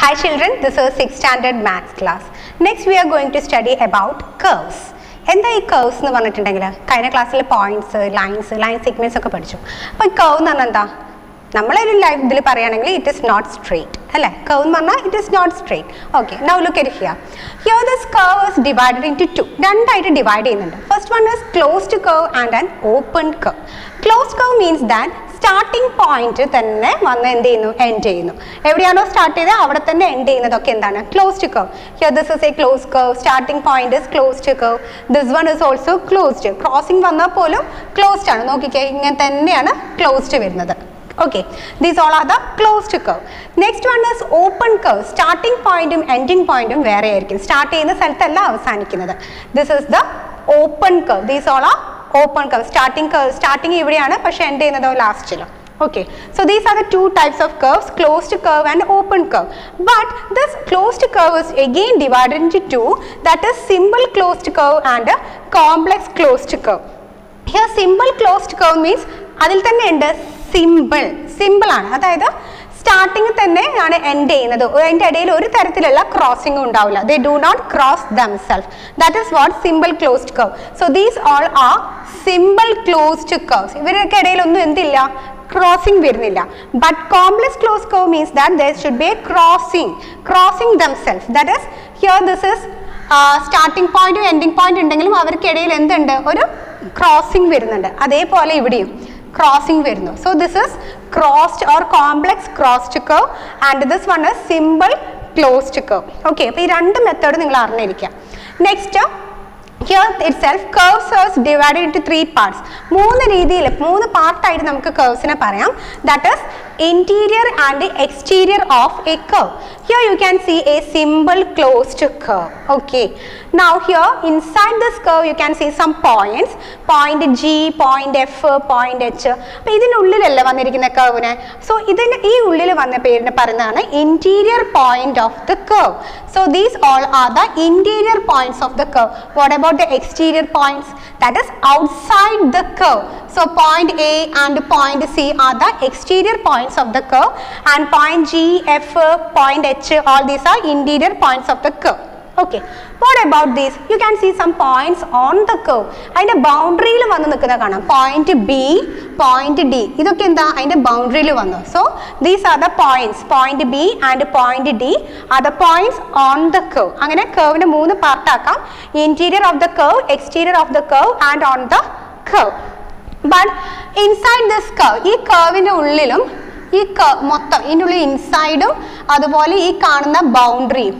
Hi children, this is 6th standard maths class. Next we are going to study about curves. എന്താ ഈ curves എന്ന് പറഞ്ഞിട്ടുണ്ടെങ്കിൽ കഴിഞ്ഞ ക്ലാസ്സിൽ പോയിന്റ്സ് ലൈൻസ് ലൈൻ സിഗ്മെന്റ്സ് ഒക്കെ പഠിച്ചു അപ്പോൾ ഈ കർവ് എന്ന് പറഞ്ഞാൽ എന്താ നമ്മളൊരു ലൈഫ് ഇതിൽ പറയുകയാണെങ്കിൽ ഇറ്റ് ഇസ് നോട്ട് സ്ട്രെയിറ്റ് അല്ലേ കർവ് എന്ന് പറഞ്ഞാൽ it is not straight okay now look at here here this curve is divided in two two രണ്ടായിട്ട് ഡിവൈഡ് ചെയ്യുന്നുണ്ട് first one is closed curve and an open curve closed curve means that starting point തന്നെ വന്ന് എന്ത് ചെയ്യുന്നു end ചെയ്യുന്നു എവിടെയാണോ start ചെയ്തത് അവിടെ തന്നെ എൻഡ് ചെയ്യുന്നതൊക്കെ എന്താണ് closed curve here this is a close curve starting point is closed curve this one is also closed crossing വന്നാൽ പോലും ക്ലോസ്ഡ് ആണ് നോക്കിക്കേ ഇങ്ങനെ തന്നെയാണ് ക്ലോസ്ഡ് വരുന്നത് okay these all are the closed curve next one is open curve starting പോയിന്റും ending പോയിന്റും വേറെ ആയിരിക്കും സ്റ്റാർട്ട് ചെയ്യുന്ന സ്ഥലത്തല്ല അവസാനിക്കുന്നത് this is the open curve these all are open curve starting curve starting ഇവിടെയാണ് പക്ഷെ എൻഡ് ചെയ്യുന്നതോ ലാസ്റ്റിലും okay so these are the two types of curves closed curve and open curve but this closed curve is again divided into two that is simple closed curve and a complex closed curve here simple closed curve means അതിൽ തന്നെ ഉണ്ട് simple simple ആണ് അതായത് starting തന്നെ ആണ് end ചെയ്യുന്നത് അതിൻ്റെ ഇടയിൽ ഒരു തരത്തിലുള്ള ക്രോസിംഗ് ഉണ്ടാവില്ല they do not cross themselves that is what simple closed curve so these all are simple closed curves ഇവരൊക്കെ ഇടയിൽ ഒന്നും എന്തില്ല ക്രോസിംഗ് വരുന്നില്ല but complex close curve means that there should be a crossing crossing themselves that is here this is starting പോയിന്റും ending point ഉണ്ടെങ്കിലും അവർക്കിടയിൽ എന്തുണ്ട് ഒരു ക്രോസിംഗ് വരുന്നുണ്ട് അതേപോലെ ഇവിടെയും ക്രോസിംഗ് വരുന്നു so this is crossed or complex crossed curve and this one is simple closed curve okay അപ്പോൾ ഈ രണ്ട് മെത്തേഡ് നിങ്ങൾ അറിഞ്ഞിരിക്കുക next here itself curves as divided in into three parts മൂന്ന് രീതിയിൽ മൂന്ന് പാർട്ടായിട്ട് നമുക്ക് കർവ്സിനെ പറയാം that is interior and the exterior of a curve. Here you can see a simple closed curve. Okay. Now here inside this curve you can see some points. Point G, point F, point H. അപ്പോൾ ഇതിനുള്ളിലല്ല വന്നിരിക്കുന്ന കർവിന് so ഇതിന് ഈ ഉള്ളിൽ വന്ന പേരിന് പറയുന്നതാണ് interior point of the curve so these all are the interior points of the curve what about the exterior points that is outside the curve so point A and point C are the exterior point points of the curve and point G, F, point H, all these are interior points of the curve. Okay. What about this? You can see some points on the curve. അതിൻ്റെ ബൗണ്ടറിയിൽ വന്ന് നിൽക്കുന്ന കാണാം point B point D ഇതൊക്കെ എന്താ അതിൻ്റെ ബൗണ്ടറിയിൽ വന്നു so these are the points point B and point D are the points on the curve അങ്ങനെ കർവിന് മൂന്ന് പാർട്ടാക്കാം interior of the curve exterior of the curve and on the curve but inside this curve ഈ കർവിൻ്റെ ഉള്ളിലും ഈ മൊത്തം ഇതിൻ്റെ ഉള്ളിൽ ഇൻസൈഡും അതുപോലെ ഈ കാണുന്ന ബൗണ്ടറിയും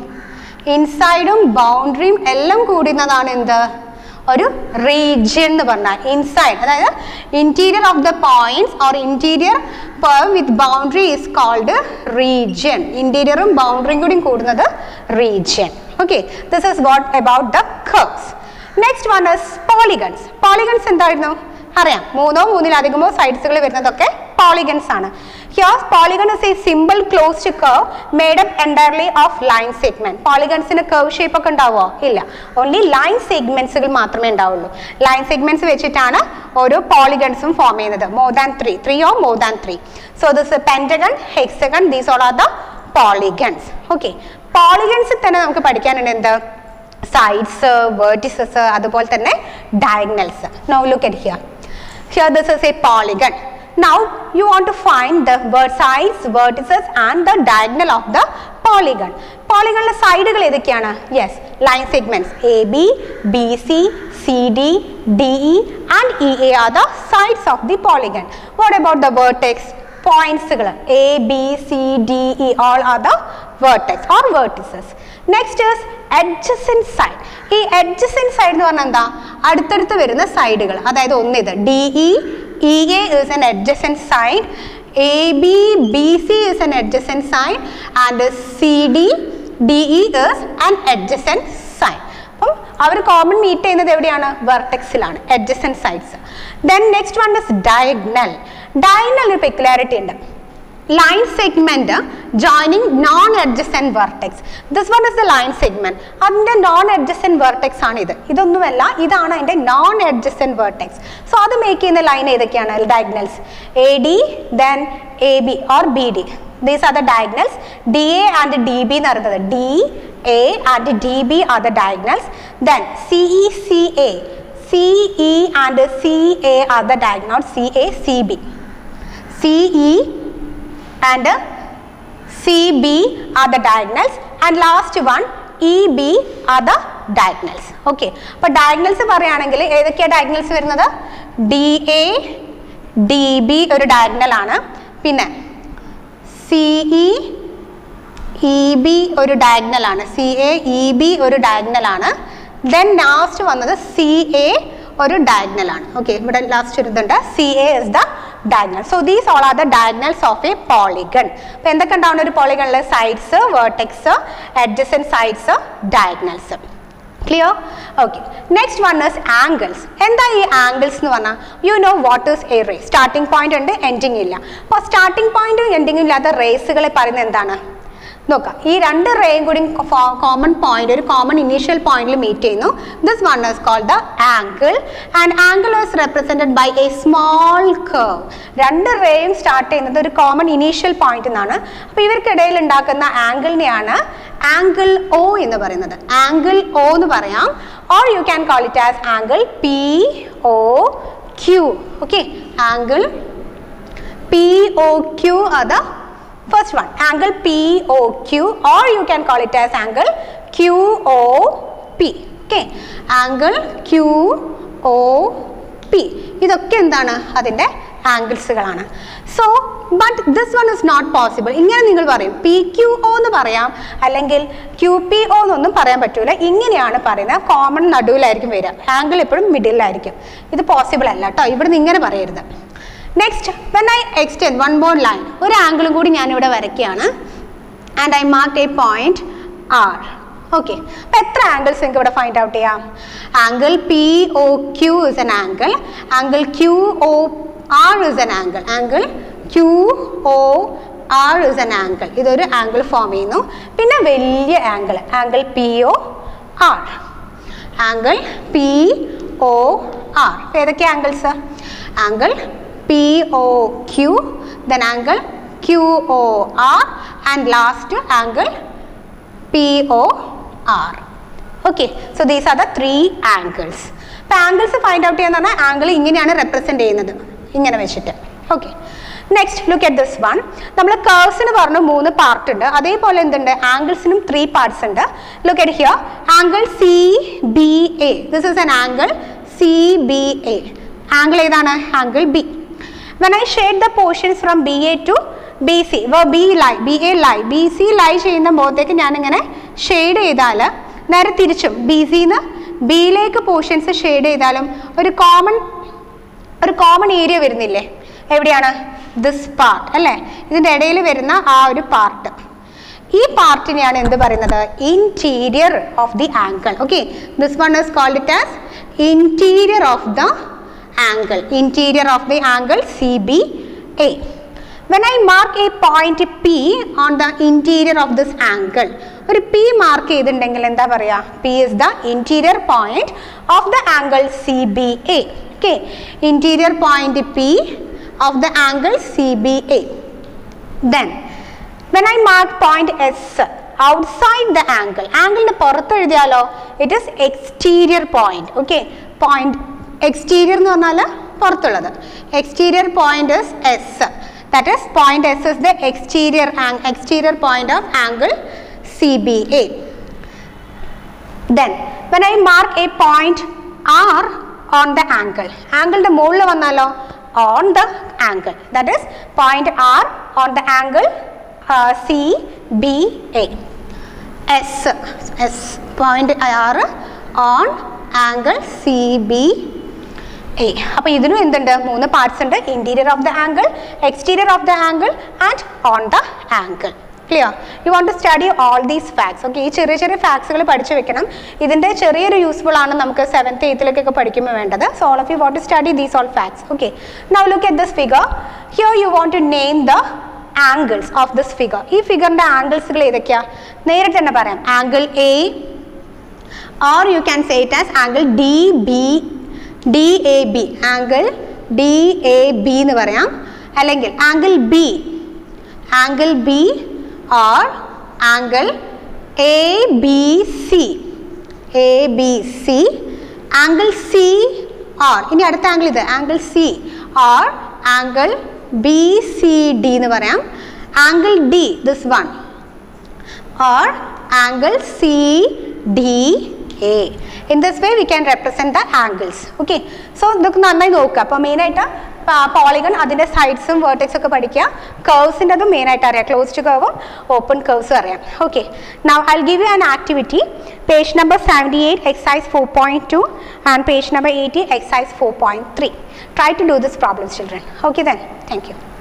ഇൻസൈഡും ബൗണ്ടറിയും എല്ലാം കൂടുന്നതാണ് എന്ത് ഒരു റീജിയൻ എന്ന് പറഞ്ഞാൽ ഇൻസൈഡ് അതായത് interior of the points or interior with boundary is called region ഇന്റീരിയറും ബൗണ്ടറിയും കൂടി കൂടുന്നത് region okay this is what about the curves next one is polygons polygons എന്തായിരുന്നു അറിയാം മൂന്നോ മൂന്നിലധികമോ സൈഡ്സുകൾ വരുന്നതൊക്കെ പോളിഗൺസ് ആണ് here polygon is a simple closed curve made up entirely of line segment പോളിഗൺസിന് കർവ് ഷേപ്പ് ഒക്കെ ഉണ്ടാവുമോ ഇല്ല ഓൺലി ലൈൻ സെഗ്മെന്റ്സുകൾ മാത്രമേ ഉണ്ടാവുള്ളൂ ലൈൻ സെഗ്മെന്റ്സ് വെച്ചിട്ടാണ് ഓരോ പോളിഗൺസും ഫോം ചെയ്യുന്നത് more than three three or more than three so this pentagon hexagon these all are the polygons okay പോളിഗൺസിൽ തന്നെ നമുക്ക് പഠിക്കാനുണ്ട് എന്ത് സൈഡ്സ് വേർട്ടിസസ് അതുപോലെ തന്നെ diagonals now look at here here this is a polygon now you want to find the vert sides vertices and the diagonal of the polygon പോളിഗണിലെ സൈഡുകൾ ഏതൊക്കെയാണ് yes line segments A B B C C D D E and E A are the sides of the polygon what about the vertex പോയിന്റ്സുകൾ A B C D E all are the vertex or vertices next is adjacent side ഈ adjacent side എന്ന് പറഞ്ഞാൽ എന്താ അടുത്തടുത്ത് വരുന്ന സൈഡുകൾ അതായത് ഒന്നിത് D E E A is an adjacent side A B B C is an adjacent side and C D D E is an adjacent side അപ്പം അവർ കോമൺ മീറ്റ് ചെയ്യുന്നത് എവിടെയാണ് വെർട്ടെക്സിലാണ് adjacent sides then next one is diagonal diagonal ഒരു peculiarity ഉണ്ട് line segment uh, joining non-adjacent vertex. This one is the line segment. അതിൻ്റെ non adjacent vertex ആണ് ഇത് ഇതൊന്നുമല്ല ഇതാണ് അതിൻ്റെ നോൺ അഡ്ജസ്റ്റൻറ്റ് വെർട്ടെക്സ് സോ അത് മേക്ക് ചെയ്യുന്ന ലൈൻ ഏതൊക്കെയാണ് diagonals A D then A B or B D these are the diagonals D A and D B എന്ന് പറയുന്നത് D A and D B are the diagonals then C E C A C E and C A are the diagonals C A C B C E and C B are the diagonals and last one E B are the diagonals okay അപ്പോൾ diagonals പറയുകയാണെങ്കിൽ ഏതൊക്കെയാണ് diagonals വരുന്നത് D A D B ഒരു diagonal ആണ് പിന്നെ C E E B ഒരു diagonal ആണ് C A E B ഒരു ഡയഗ്നൽ ആണ് ദെൻ ലാസ്റ്റ് വന്നത് സി എ ഒരു ഡയഗ്നൽ ആണ് ഓക്കെ ഇവിടെ ലാസ്റ്റ് ഒരു ഇതുണ്ട് C A is the diagonal so these all are the diagonals of a polygon അപ്പോൾ എന്തൊക്കെ ഉണ്ടാവുന്ന ഒരു പോളിഗണിൽ sides vertex adjacent sides diagonals clear okay next one is angles എന്താ ഈ ആംഗിൾസ് എന്ന് പറഞ്ഞാൽ you know what is a ray starting point ഉണ്ട് എൻഡിങ് ഇല്ല അപ്പോൾ സ്റ്റാർട്ടിംഗ് പോയിന്റും എൻഡിങ് ഇല്ലാത്ത റേസുകളെ പറയുന്നത് എന്താണ് നോക്കാം ഈ രണ്ട് റേയും കൂടി കോമൺ പോയിന്റ് ഒരു കോമൺ ഇനീഷ്യൽ പോയിന്റിൽ മീറ്റ് ചെയ്യുന്നു this one is called the angle and angle is represented by a small curve രണ്ട് റേയും സ്റ്റാർട്ട് ചെയ്യുന്നത് ഒരു കോമൺ ഇനീഷ്യൽ പോയിന്റ് നിന്നാണ് അപ്പോൾ ഇവർക്കിടയിൽ ഉണ്ടാക്കുന്ന ആംഗിളിനെയാണ് ആംഗിൾ ഒ എന്ന് പറയുന്നത് ആംഗിൾ ഒ എന്ന് പറയാം or you can call it as angle P O Q okay angle P O Q are the first one angle POQ or you can call it as angle QOP okay angle QOP ഇതൊക്കെ എന്താണ് അതിൻ്റെ ആംഗിൾസുകളാണ് so but this one is not possible ഇങ്ങനെ നിങ്ങൾ പറയും P Q O എന്ന് പറയാം അല്ലെങ്കിൽ ക്യു പി ഒ എന്നൊന്നും പറയാൻ പറ്റൂല ഇങ്ങനെയാണ് പറയുന്നത് കോമൺ നടുവിലായിരിക്കും വരിക ആംഗിൾ എപ്പോഴും മിഡിലായിരിക്കും ഇത് പോസിബിൾ അല്ല കേട്ടോ ഇവിടുന്ന് ഇങ്ങനെ പറയരുത് next when I extend one more line ഒരു ആംഗിളും കൂടി ഞാനിവിടെ വരയ്ക്കുകയാണ് and I mark a point R okay അപ്പോൾ എത്ര ആംഗിൾസ് നിങ്ങൾക്ക് ഇവിടെ ഫൈൻഡ് ഔട്ട് ചെയ്യാം angle P O Q is an angle angle Q O R is an angle angle Q O R is an angle ഇതൊരു angle form ചെയ്യുന്നു പിന്നെ വലിയ angle angle P O R angle P O R ഏതൊക്കെ angles angle P O Q then angle Q O R and last angle P O R okay so these are the three angles അപ്പോൾ angles find out ചെയ്യാന്ന് പറഞ്ഞാൽ angle ഇങ്ങനെയാണ് represent ചെയ്യുന്നത് ഇങ്ങനെ വെച്ചിട്ട് okay next look at this one നമ്മൾ കേഴ്സിന് പറഞ്ഞു മൂന്ന് പാർട്ട് ഉണ്ട് അതേപോലെ എന്തുണ്ട് ആംഗിൾസിനും ത്രീ പാർട്സ് ഉണ്ട് look at here angle C B A this is an angle C B A angle ഏതാണ് angle B when I shade the portions from B A to B C വ B lie B A lie B C lie ചെയ്യുന്ന മുഖത്തേക്ക് ഞാനിങ്ങനെ shade ചെയ്താൽ നേരെ തിരിച്ചും B സിന്ന് ബിയിലേക്ക് പോർഷൻസ് ഷെയ്ഡ് ചെയ്താലും ഒരു കോമൺ ഒരു കോമൺ ഏരിയ വരുന്നില്ലേ എവിടെയാണ് ദിസ് പാർട്ട് അല്ലേ ഇതിൻ്റെ ഇടയിൽ വരുന്ന ആ ഒരു പാർട്ട് ഈ പാർട്ടിനെയാണ് എന്ത് പറയുന്നത് interior of the angle okay this one is called it as interior of the angle interior of the angle C B A when I mark a point P on the interior of this angle ഒരു P mark ചെയ്തിട്ടുണ്ടെങ്കിൽ എന്താ പറയുക P is the interior point of the angle C B A okay interior point P of the angle C B A then when I mark point S outside the angle ആംഗിളിന് പുറത്ത് എഴുതിയാലോ it is exterior point okay point exterior എന്ന് പറഞ്ഞാൽ പുറത്തുള്ളത് exterior point is S that is point S is the exterior ang exterior point of angle CBA. Then when I mark a point R on the angle, angle the മുകളിൽ വന്നാലോ on the angle that is point R on the angle uh, CBA. S S point R on angle CBA. എ അപ്പോൾ ഇതിനും എന്തുണ്ട് മൂന്ന് parts ഉണ്ട് interior of the angle exterior of the angle and on the angle clear you want to study all these facts okay ഈ ചെറിയ ചെറിയ ഫാക്ട്സുകൾ പഠിച്ചു വെക്കണം ഇതിൻ്റെ ചെറിയൊരു യൂസ്ഫുൾ ആണ് നമുക്ക് സെവൻത്ത് എയ്ത്തിലേക്കൊക്കെ പഠിക്കുമ്പോൾ വേണ്ടത് so all of you want to study these all facts okay now look at this figure here you want to name the angles of this figure ഈ ഫിഗറിൻ്റെ ആംഗിൾസുകൾ ഏതൊക്കെയാണ് നേരിട്ട് തന്നെ പറയാം angle A or you can say it as angle D B D A B angle D A B എന്ന് പറയാം അല്ലെങ്കിൽ angle B angle B or angle A B C A B C angle C or ഇനി അടുത്ത angle ഇത് angle C or angle B C D എന്ന് പറയാം angle D this one or angle CDA. In this way we can represent the angles. Okay. So ഇതൊക്കെ നന്നായി നോക്കുക അപ്പോൾ മെയിനായിട്ട് പോളിഗൺ അതിൻ്റെ സൈഡ്സും വേർട്ടെക്സ് ഒക്കെ പഠിക്കുക കേർവ്സിൻ്റെ അതും മെയിനായിട്ട് അറിയാം ക്ലോസ്ഡ് കേർവും ഓപ്പൺ കേർവ്സും അറിയാം okay now I give you an activity page number seventy eight exercise four point two and page number eighty exercise four point three try to do this problems children okay then thank U